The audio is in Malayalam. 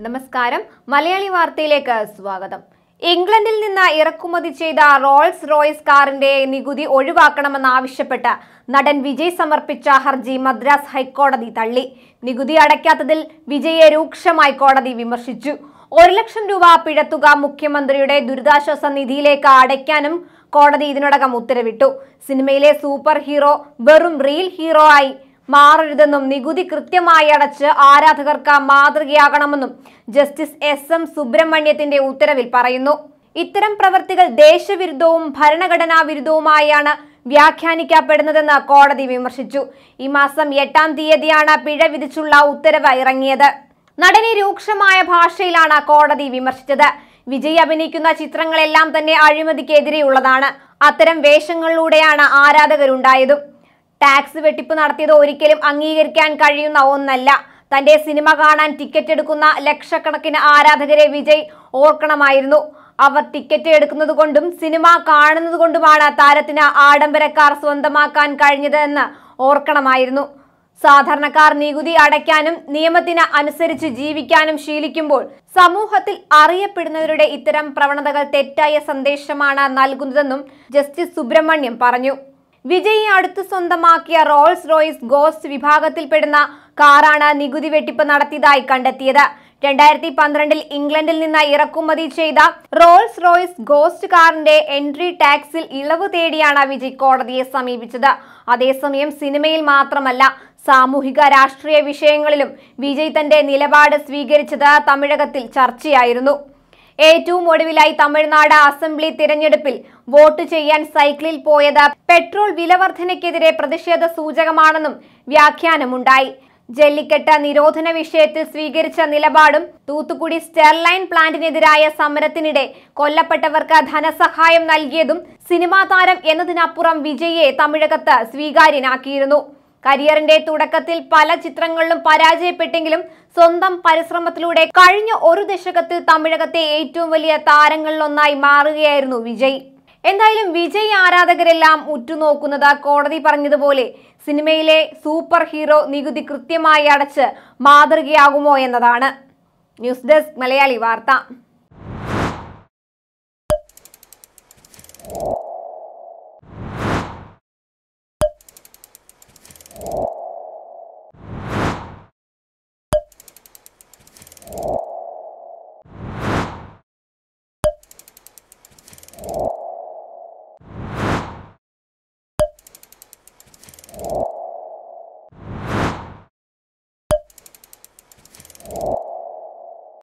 നമസ്കാരം മലയാളി വാർത്തയിലേക്ക് സ്വാഗതം ഇംഗ്ലണ്ടിൽ നിന്ന് ഇറക്കുമതി ചെയ്ത റോൾസ് റോയ്സ് കാറിന്റെ നികുതി ഒഴിവാക്കണമെന്നാവശ്യപ്പെട്ട് നടൻ വിജയ് സമർപ്പിച്ച ഹർജി മദ്രാസ് ഹൈക്കോടതി തള്ളി നികുതി അടയ്ക്കാത്തതിൽ വിജയെ രൂക്ഷമായി കോടതി വിമർശിച്ചു ഒരു ലക്ഷം രൂപ പിഴത്തുക മുഖ്യമന്ത്രിയുടെ ദുരിതാശ്വാസ നിധിയിലേക്ക് അടയ്ക്കാനും കോടതി ഇതിനോടകം ഉത്തരവിട്ടു സിനിമയിലെ സൂപ്പർ ഹീറോ വെറും റിയൽ ഹീറോ ആയി മാറരുതെന്നും നികുതി കൃത്യമായി അടച്ച് ആരാധകർക്ക് മാതൃകയാകണമെന്നും ജസ്റ്റിസ് എസ് എം സുബ്രഹ്മണ്യത്തിന്റെ ഉത്തരവിൽ പറയുന്നു ഇത്തരം പ്രവർത്തികൾ ദേശവിരുദ്ധവും ഭരണഘടനാ വിരുദ്ധവുമായാണ് വ്യാഖ്യാനിക്കപ്പെടുന്നതെന്ന് കോടതി വിമർശിച്ചു ഈ മാസം എട്ടാം തീയതിയാണ് പിഴ വിധിച്ചുള്ള ഉത്തരവ് ഇറങ്ങിയത് നടനെ രൂക്ഷമായ ഭാഷയിലാണ് കോടതി വിമർശിച്ചത് വിജയ് അഭിനയിക്കുന്ന ചിത്രങ്ങളെല്ലാം തന്നെ അഴിമതിക്കെതിരെയുള്ളതാണ് അത്തരം വേഷങ്ങളിലൂടെയാണ് ആരാധകരുണ്ടായതും ടാക്സ് വെട്ടിപ്പ് നടത്തിയത് ഒരിക്കലും അംഗീകരിക്കാൻ കഴിയുന്ന ഒന്നല്ല തന്റെ സിനിമ കാണാൻ ടിക്കറ്റ് എടുക്കുന്ന ലക്ഷക്കണക്കിന് ആരാധകരെ വിജയ് ഓർക്കണമായിരുന്നു അവർ ടിക്കറ്റ് എടുക്കുന്നത് കൊണ്ടും സിനിമ കാണുന്നത് കൊണ്ടുമാണ് താരത്തിന് ആഡംബരക്കാർ സ്വന്തമാക്കാൻ കഴിഞ്ഞത് എന്ന് ഓർക്കണമായിരുന്നു സാധാരണക്കാർ നികുതി അടയ്ക്കാനും നിയമത്തിന് അനുസരിച്ച് ജീവിക്കാനും ശീലിക്കുമ്പോൾ സമൂഹത്തിൽ അറിയപ്പെടുന്നവരുടെ ഇത്തരം പ്രവണതകൾ തെറ്റായ സന്ദേശമാണ് നൽകുന്നതെന്നും ജസ്റ്റിസ് സുബ്രഹ്മണ്യം പറഞ്ഞു വിജയ് അടുത്ത് സ്വന്തമാക്കിയ റോൾസ് റോയ്സ് ഗോസ്റ്റ് വിഭാഗത്തിൽപ്പെടുന്ന കാറാണ് നികുതി വെട്ടിപ്പ് നടത്തിയതായി കണ്ടെത്തിയത് രണ്ടായിരത്തി പന്ത്രണ്ടിൽ ഇംഗ്ലണ്ടിൽ നിന്ന് ഇറക്കുമതി ചെയ്ത റോൾസ് റോയ്സ് ഗോസ്റ്റ് കാറിന്റെ എൻട്രി ടാക്സിൽ ഇളവ് തേടിയാണ് വിജയ് കോടതിയെ സമീപിച്ചത് അതേസമയം സിനിമയിൽ മാത്രമല്ല സാമൂഹിക രാഷ്ട്രീയ വിഷയങ്ങളിലും വിജയ് തന്റെ നിലപാട് സ്വീകരിച്ചത് തമിഴകത്തിൽ ചർച്ചയായിരുന്നു ഏറ്റവും ഒടുവിലായി തമിഴ്നാട് അസംബ്ലി തിരഞ്ഞെടുപ്പിൽ വോട്ട് ചെയ്യാൻ സൈക്കിളിൽ പോയത് പെട്രോൾ വിലവർധനയ്ക്കെതിരെ പ്രതിഷേധ സൂചകമാണെന്നും വ്യാഖ്യാനമുണ്ടായി ജല്ലിക്കെട്ട് നിരോധന വിഷയത്തിൽ സ്വീകരിച്ച നിലപാടും തൂത്തുക്കുടി സ്റ്റെർലൈൻ പ്ലാന്റിനെതിരായ സമരത്തിനിടെ കൊല്ലപ്പെട്ടവർക്ക് ധനസഹായം നൽകിയതും സിനിമാ താരം എന്നതിനപ്പുറം വിജയെ തമിഴകത്ത് സ്വീകാര്യനാക്കിയിരുന്നു കരിയറിന്റെ തുടക്കത്തിൽ പല ചിത്രങ്ങളിലും പരാജയപ്പെട്ടെങ്കിലും സ്വന്തം പരിശ്രമത്തിലൂടെ കഴിഞ്ഞ ഒരു ദശകത്തിൽ തമിഴകത്തെ ഏറ്റവും വലിയ താരങ്ങളിലൊന്നായി മാറുകയായിരുന്നു വിജയ് എന്തായാലും വിജയ് ആരാധകരെല്ലാം ഉറ്റുനോക്കുന്നത് കോടതി പറഞ്ഞതുപോലെ സിനിമയിലെ സൂപ്പർ ഹീറോ നികുതി കൃത്യമായി അടച്ച് മാതൃകയാകുമോ എന്നതാണ് ന്യൂസ് ഡെസ്ക് മലയാളി വാർത്ത